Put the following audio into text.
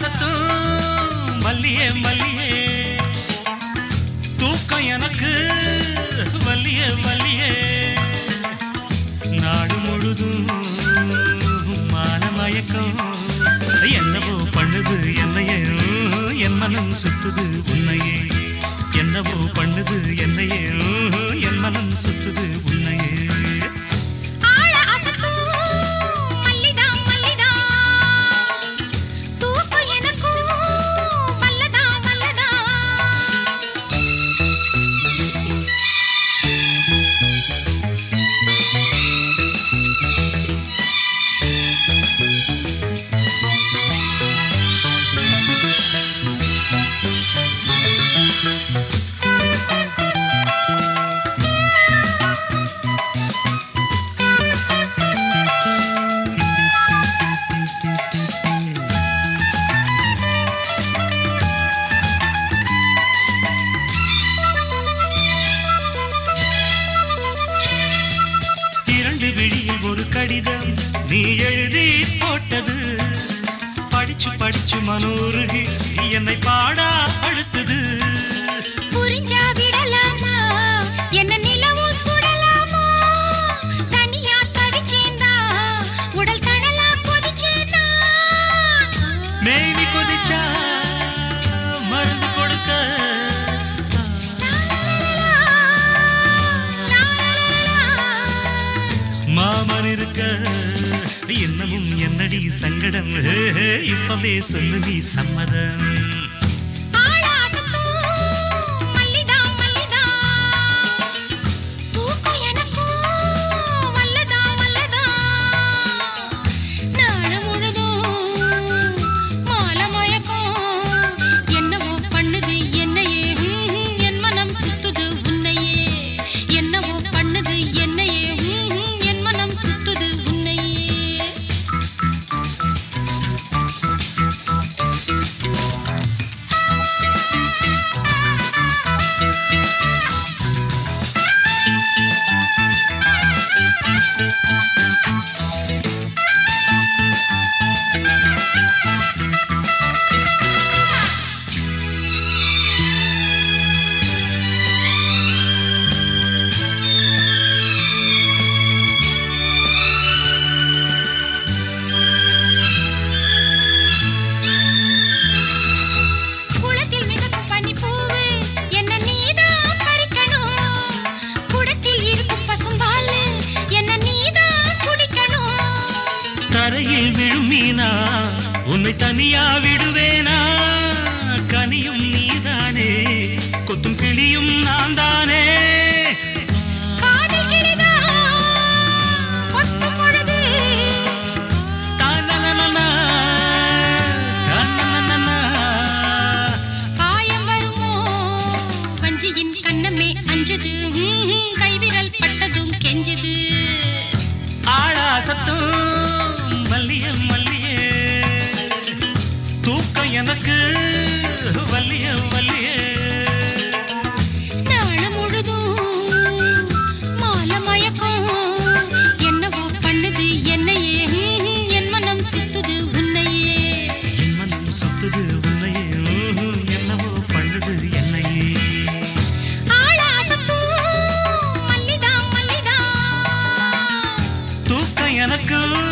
அசத்தும் மல்லியே மல்லியே தூக்கம் எனக்கு வல்லியே வல்லியே நாடு முழுதும் மானமயக்கம் என்னவோ பண்ணுது என்னையே என் மனம் சுத்துது உன்னையே என்னவோ பண்ணுது என்னையே என் மனம் சுத்துது உன்னையே ஆள அசத்தும் மல்லிதா மல்லிதா தூக்கம் எனக்கும் வல்லதா வல்லதா இரண்டு விழியில் ஒரு கடிதம் நீ எழுதி போட்டது படிச்சு படிச்சு மனோருகி என்னை பாடா அழுத்தது புரிஞ்சா விடலாமா என்ன நிலவும் சுடலாமா தனியா தவிச்சேந்தா உடல் தடலா கொதிச்சேந்தா மேனி கொதிச்சா மருந்து கொடுக்க மாமன் இருக்க இன்னமும் என்னடி சங்கடம் இப்பவே சொல்லு நீ சம்மதம் ஆளாசத்தும் மல்லிதா மல்லிதா தூக்கம் எனக்கும் வல்லதா வல்லதா நாடு முழுதும் மாலை மயக்கம் என்னவோ பண்ணுது என்னையே ஹம், என் மனம் சுத்துது உன்னையே என்னவோ பண்ணுது என்னையே ஹம், என் மனம் சுத்துது உன்னையே குளத்தில் மிதக்கும் பனிப்பூவு என்ன நீதான் பறிக்கணும் குடத்தில் இருக்கும் பசும்பால் என்ன நீதான் குடிக்கணும் தரையில் விழும் மீனா உன்னை தனியா விடுவேனா கனியும் நீதானே கொத்தும் கிளியும் நான் தானே காதல் கிளிதான் கொத்தும் பொழுது தானனனனா, தானனனனா. காயம் வருமோ வஞ்சியின் கண்ணமே அஞ்சுது ஹம், ஹம், கைவிரல் பட்டதும் கெஞ்சுது ஆழாசத்தும் மல்லிய மல்லியே தூக்கம் எனக்கு வல்லிய வல்லியே நாளு முழுதும் மாலை மயக்கம் என்னவோ பண்ணுது என்னையே ஹம், என் மனம் சுத்துது உன்னையே என் மனம் சுத்துது உன்னையே ஊஹும், என்னவோ பண்ணுது என்னையே ஆளாசத்தும் மல்லிதா மல்லிதா தூக்கம் எனக்கு